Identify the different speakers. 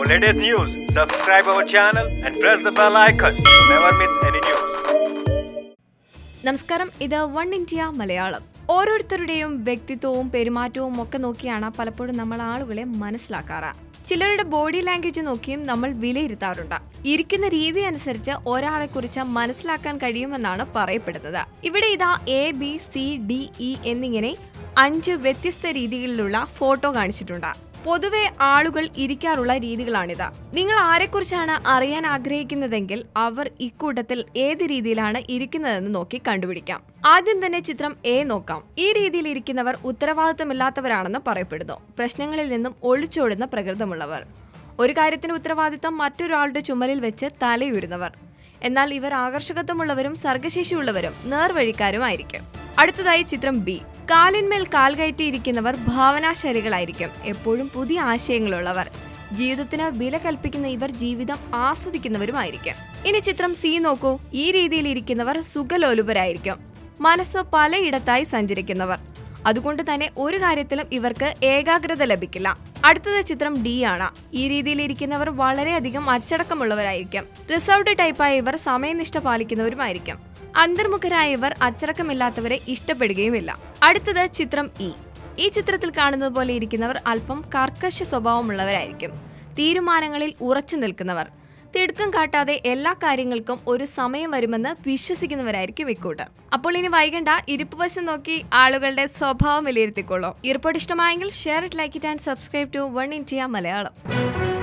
Speaker 1: For latest news, subscribe our channel and press the bell icon to never miss any news.
Speaker 2: നമസ്കാരം ഇത് one India Malayalam ഓരോരുത്തരുടെയും വ്യക്തിത്വവും പെരുമാറ്റവും ഒക്കെ നോക്കിയാണ് പലപ്പോഴും നമ്മൾ ആളുകളെ മനസ്സിലാക്കാറ് ചിലരുടെ ബോഡി ലാംഗ്വേജ് നോക്കിയും നമ്മൾ വിലയിരുത്താറുണ്ട് ഇരിക്കുന്ന രീതി അനുസരിച്ച് ഒരാളെ കുറിച്ച് മനസ്സിലാക്കാൻ കഴിയുമെന്നാണ് പറയപ്പെടുന്നത് ഇവിടെ ഇതാ A B C D E എന്നിങ്ങനെ അഞ്ച് വ്യത്യസ്ത രീതികളിലുള്ള ഫോട്ടോ കാണിച്ചിട്ടുണ്ട് പൊതുവെ ആളുകൾ ഇരിക്കാറുള്ള രീതികളാണിത് നിങ്ങൾ ആരെക്കുറിച്ചാണ് അറിയാൻ ആഗ്രഹിക്കുന്നതെങ്കിൽ അവർ ഇക്കൂട്ടത്തിൽ ഏത് രീതിയിലാണ് ഇരിക്കുന്നതെന്ന് നോക്കി കണ്ടുപിടിക്കാം ആദ്യം തന്നെ ചിത്രം എ നോക്കാം ഈ രീതിയിൽ ഇരിക്കുന്നവർ ഉത്തരവാദിത്തമില്ലാത്തവരാണെന്ന് പറയപ്പെടുന്നു പ്രശ്നങ്ങളിൽ നിന്നും ഒളിച്ചോടുന്ന പ്രകൃതമുള്ളവർ ഒരു കാര്യത്തിന് ഉത്തരവാദിത്തം മറ്റൊരാളുടെ ചുമലിൽ വെച്ച് തലയുരുന്നവർ എന്നാൽ ഇവർ ആകർഷകത്വമുള്ളവരും സർഗശേഷിയുള്ളവരും നേർവഴിക്കാരുമായിരിക്കും അടുത്തതായി ചിത്രം ബി കാലിന്മേൽ കാൽ കയറ്റിയിരിക്കുന്നവർ ഭാവനാശാലികളായിരിക്കും എപ്പോഴും പുതിയ ആശയങ്ങളുള്ളവർ ജീവിതത്തിന് വില കൽപ്പിക്കുന്ന ഇവർ ജീവിതം ആസ്വദിക്കുന്നവരുമായിരിക്കും ഇനി ചിത്രം സി നോക്കൂ ഈ രീതിയിൽ ഇരിക്കുന്നവർ സുഖലോലുപരായിരിക്കും മനസ്സ് പലയിടത്തായി സഞ്ചരിക്കുന്നവർ അതുകൊണ്ട് തന്നെ ഒരു കാര്യത്തിലും ഇവർക്ക് ഏകാഗ്രത ലഭിക്കില്ല അടുത്തത് ചിത്രം ഡി ആണ് ഈ രീതിയിൽ ഇരിക്കുന്നവർ വളരെയധികം അച്ചടക്കമുള്ളവരായിരിക്കും റിസർവ്ഡ് ടൈപ്പായ ഇവർ സമയനിഷ്ഠ പാലിക്കുന്നവരുമായിരിക്കും അന്തർമുഖരായ ഇവർ അച്ചടക്കമില്ലാത്തവരെ ഇഷ്ടപ്പെടുകയുമില്ല അടുത്തത് ചിത്രം ഇ ഈ ചിത്രത്തിൽ കാണുന്നത് പോലെ ഇരിക്കുന്നവർ അല്പം കർക്കശ സ്വഭാവമുള്ളവരായിരിക്കും തീരുമാനങ്ങളിൽ ഉറച്ചു നിൽക്കുന്നവർ തിടുക്കം കാട്ടാതെ എല്ലാ കാര്യങ്ങൾക്കും ഒരു സമയം വരുമെന്ന് വിശ്വസിക്കുന്നവരായിരിക്കും ഇക്കൂട്ടർ അപ്പോൾ ഇനി വൈകണ്ട ഇരിപ്പ് വശം നോക്കി ആളുകളുടെ സ്വഭാവം വിലയിരുത്തിക്കൊള്ളൂ ഇരിപ്പോട് ഇഷ്ടമായെങ്കിൽ share it like it and subscribe to One India Malayalam